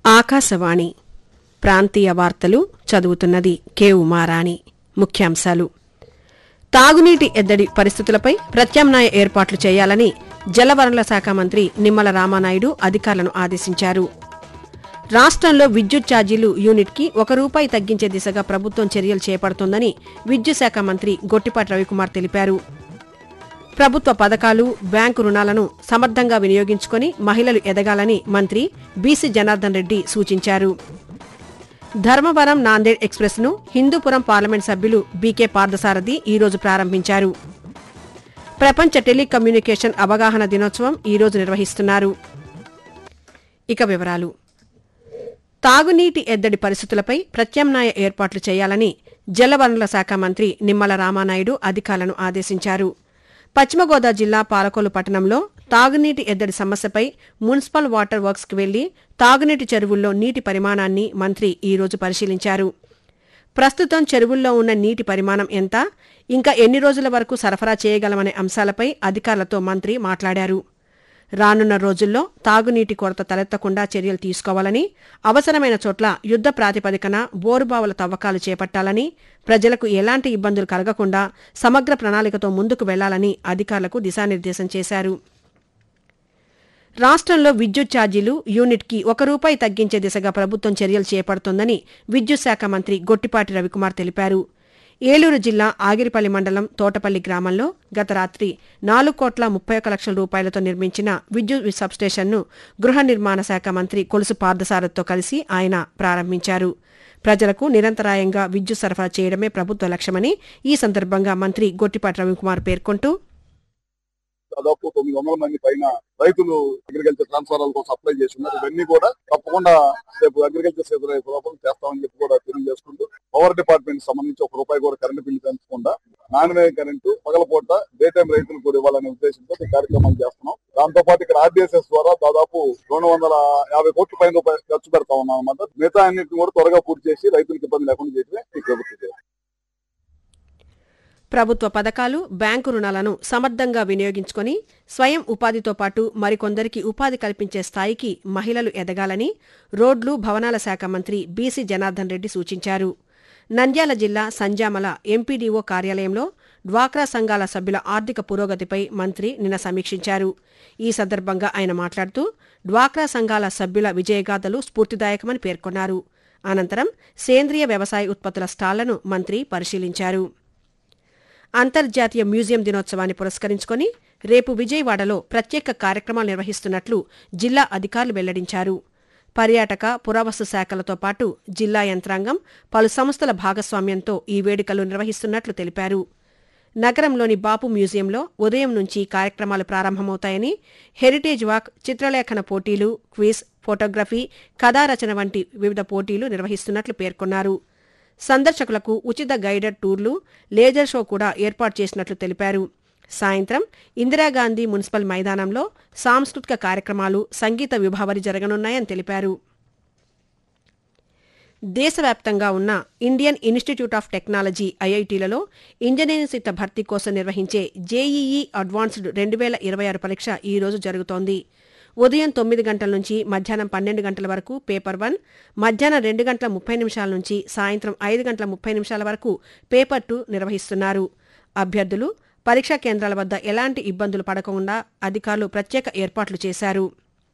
ఆకాశవాణి ప్రాంతీయ వార్తలు చదువుతున్నది కె ఉమారాణి ముఖ్యాంశాలు తాగునీటి ఎద్దడి పరిస్థితులపై ప్రత్యామ్నాయ ఏర్పాట్లు చేయాలని జలవనరుల శాఖ మంత్రి నిమ్మల రామానాయుడు అధికారులను ఆదేశించారు రాష్ట్రంలో విద్యుత్ ఛార్జీలు యూనిట్కి ఒక రూపాయి తగ్గించే దిశగా ప్రభుత్వం చర్యలు చేపడుతోందని విద్యుత్ శాఖ మంత్రి గొట్టిపాటి రవికుమార్ తెలిపారు ప్రభుత్వ పథకాలు బ్యాంకు రుణాలను సమర్థంగా వినియోగించుకొని మహిళలు ఎదగాలని మంత్రి బీసీ జనార్దన్ రెడ్డి సూచించారు ధర్మవరం నాందేడ్ ఎక్స్ప్రెస్ ను హిందూపురం పార్లమెంట్ సభ్యులు బీకే పార్థసారథి ఈ రోజు ప్రారంభించారు ప్రపంచ టెలికమ్యూనికేషన్ అవగాహన దినోత్సవం ఈ రోజు నిర్వహిస్తున్నారు ఇక వివరాలు తాగునీటి ఎద్దడి పరిస్థితులపై ప్రత్యామ్నాయ ఏర్పాట్లు చేయాలని జలవనరుల శాఖ మంత్రి నిమ్మల రామానాయుడు అధికారులను ఆదేశించారు పశ్చిమ గోదావరి జిల్లా పాలకొల్లు పట్టణంలో తాగునీటి ఎద్దడి సమస్యపై మున్సిపల్ వాటర్ వర్క్స్కి వెళ్లి తాగునీటి చెరువుల్లో నీటి పరిమాణాన్ని మంత్రి ఈ రోజు పరిశీలించారు ప్రస్తుతం చెరువుల్లో ఉన్న నీటి పరిమాణం ఎంత ఇంకా ఎన్ని రోజుల వరకు సరఫరా చేయగలమనే అంశాలపై అధికారులతో మంత్రి మాట్లాడారు రానున్న రోజుల్లో తాగునీటి కొరత తలెత్తకుండా చర్యలు తీసుకోవాలని అవసరమైన చోట్ల యుద్ద ప్రాతిపదికన బోరుబావుల తవ్వకాలు చేపట్టాలని ప్రజలకు ఎలాంటి ఇబ్బందులు కలగకుండా సమగ్ర ప్రణాళికతో ముందుకు వెళ్లాలని అధికారులకు దిశానిర్దేశం చేశారు రాష్ట్రంలో విద్యుత్ ఛార్జీలు యూనిట్కి ఒక రూపాయి తగ్గించే దిశగా ప్రభుత్వం చర్యలు చేపడుతోందని విద్యుత్ శాఖ మంత్రి గొట్టిపాటి రవికుమార్ తెలిపారు ఏలూరు జిల్లా ఆగిరిపల్లి మండలం తోటపల్లి గ్రామంలో గత రాత్రి నాలుగు కోట్ల ముప్పై ఒక్క లక్షల రూపాయలతో నిర్మించిన విద్యుత్ సబ్స్టేషన్ను గృహ నిర్మాణ శాఖ మంత్రి కొలుసు పార్థసారథితో కలిసి ఆయన ప్రారంభించారు ప్రజలకు నిరంతరాయంగా విద్యుత్ సరఫరా చేయడమే ప్రభుత్వ లక్ష్యమని ఈ సందర్భంగా మంత్రి గొట్టిపాటి రవికుమార్ పేర్కొంటూ దాదాపు తొమ్మిది వందల మంది పైన రైతులు అగ్రికల్చర్ ట్రాన్స్ఫారాల కోసం అప్లై చేసి ఉన్నారు ఇవన్నీ కూడా తప్పకుండా రేపు అగ్రికల్చర్ సేవ రేపు లోపల చేస్తామని చెప్పి కూడా తెలియజేసుకుంటూ పవర్ డిపార్ట్మెంట్ సంబంధించి ఒక రూపాయి కూడా కరెంటు బిల్లు పెంచకుండా నాణ్యమైన కరెంటు పగలపూట డే టైం రైతులకు కూడా ఇవ్వాలనే ఉద్దేశంతో ఈ కార్యక్రమాలు చేస్తున్నాం దాంతో పాటు ఇక్కడ ఆర్డీఎస్ఎస్ ద్వారా దాదాపు రెండు వందల యాభై కోట్ల పైన రూపాయలు ఖర్చు పెడతా ఉన్నాం అన్నమాట మిగతా అన్నింటిని కూడా త్వరగా పూర్తి చేసి రైతులకు ఇబ్బంది లేకుండా చేయడమే ఈ ప్రభుత్వం చేయాలి. ప్రభుత్వ పథకాలు బ్యాంకు రుణాలను సమర్థంగా వినియోగించుకొని స్వయం ఉపాధితో పాటు మరికొందరికి ఉపాధి కల్పించే స్థాయికి మహిళలు ఎదగాలని రోడ్లు భవనాల శాఖ మంత్రి బీసీ జనార్దన్ రెడ్డి సూచించారు నంద్యాల జిల్లా సంజామల ఎంపీడీఓ కార్యాలయంలో డ్వాక్రా సంఘాల సభ్యుల ఆర్థిక పురోగతిపై మంత్రి నిన్న సమీక్షించారు ఈ సందర్భంగా ఆయన మాట్లాడుతూ డ్వాక్రా సంఘాల సభ్యుల విజయగాథలు స్ఫూర్తిదాయకమని పేర్కొన్నారు అనంతరం సేంద్రియ వ్యవసాయ ఉత్పత్తుల స్టాళ్లను మంత్రి పరిశీలించారు అంతర్జాతీయ మ్యూజియం దినోత్సవాన్ని పురస్కరించుకొని రేపు విజయవాడలో ప్రత్యేక కార్యక్రమాలు నిర్వహిస్తున్నట్లు జిల్లా అధికారులు వెల్లడించారు పర్యాటక పురావస్తు శాఖలతో పాటు జిల్లా యంత్రాంగం పలు సంస్థల భాగస్వామ్యంతో ఈ వేడుకలు నిర్వహిస్తున్నట్లు తెలిపారు నగరంలోని బాపు మ్యూజియంలో ఉదయం నుంచి కార్యక్రమాలు ప్రారంభమవుతాయని హెరిటేజ్ వాక్ చిత్రలేఖన పోటీలు క్విజ్ ఫోటోగ్రఫీ కథారచన వంటి వివిధ పోటీలు నిర్వహిస్తున్నట్లు పేర్కొన్నారు సందర్శకులకు ఉచిత గైడెడ్ టూర్లు లేజర్ షో కూడా ఏర్పాటు చేసినట్లు తెలిపారు సాయంత్రం ఇందిరాగాంధీ మున్సిపల్ మైదానంలో సాంస్కృతిక కార్యక్రమాలు సంగీత విభావరి జరగనున్నాయని తెలిపారు దేశవ్యాప్తంగా ఉన్న ఇండియన్ ఇన్స్టిట్యూట్ ఆఫ్ టెక్నాలజీ ఐఐటీలలో ఇంజనీరింగ్ సీట్ల భర్తీ కోసం నిర్వహించే జేఈఈ అడ్వాన్స్డ్ రెండు వేల ఇరవై ఆరు పరీక్ష ఈ రోజు జరుగుతోంది ఉదయం తొమ్మిది గంటల నుంచి మధ్యాహ్నం పన్నెండు గంటల వరకు పేపర్ వన్ మధ్యాహ్నం రెండు గంటల ముప్పై నిమిషాల నుంచి సాయంత్రం ఐదు గంటల ముప్పై నిమిషాల వరకు పేపర్ టూ నిర్వహిస్తున్నారు అభ్యర్థులు పరీక్షా కేంద్రాల వద్ద ఎలాంటి ఇబ్బందులు పడకుండా అధికారులు ప్రత్యేక ఏర్పాట్లు చేశారు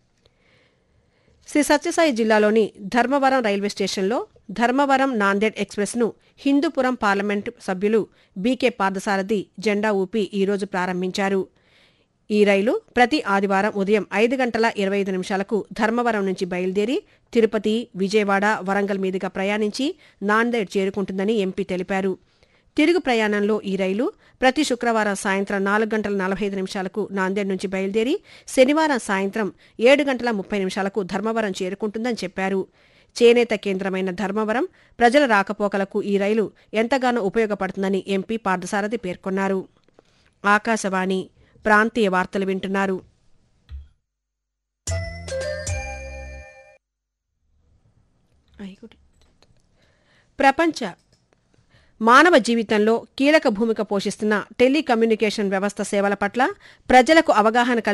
శ్రీ సత్యసాయి జిల్లాలోని ధర్మవరం రైల్వే స్టేషన్లో ధర్మవరం నాందేడ్ ఎక్స్ప్రెస్ను హిందూపురం పార్లమెంటు సభ్యులు బీకే పార్థసారథి జెండా ఊపి ఈరోజు ప్రారంభించారు ఈ రైలు ప్రతి ఆదివారం ఉదయం ఐదు గంటల ఇరవై ఐదు నిమిషాలకు ధర్మవరం నుంచి బయలుదేరి తిరుపతి విజయవాడ వరంగల్ మీదుగా ప్రయాణించి నాందేడ్ చేరుకుంటుందని ఎంపీ తెలిపారు తిరుగు ప్రయాణంలో ఈ రైలు ప్రతి శుక్రవారం సాయంత్రం నాలుగు గంటల నలభై ఐదు నిమిషాలకు నాందేడ్ నుంచి బయలుదేరి శనివారం సాయంత్రం ఏడు గంటల ముప్పై నిమిషాలకు ధర్మవరం చేరుకుంటుందని చెప్పారు చేనేత కేంద్రమైన ధర్మవరం ప్రజల రాకపోకలకు ఈ రైలు ఎంతగానో ఉపయోగపడుతుందని ఎంపీ పార్థసారథి పేర్కొన్నారు ఆకాశవాణి ప్రాంతీయ వార్తలు వింటున్నారు ప్రపంచ మానవ జీవితంలో కీలక భూమిక పోషిస్తున్న టెలికమ్యూనికేషన్ వ్యవస్థ సేవల పట్ల ప్రజలకు అవగాహన కల్పి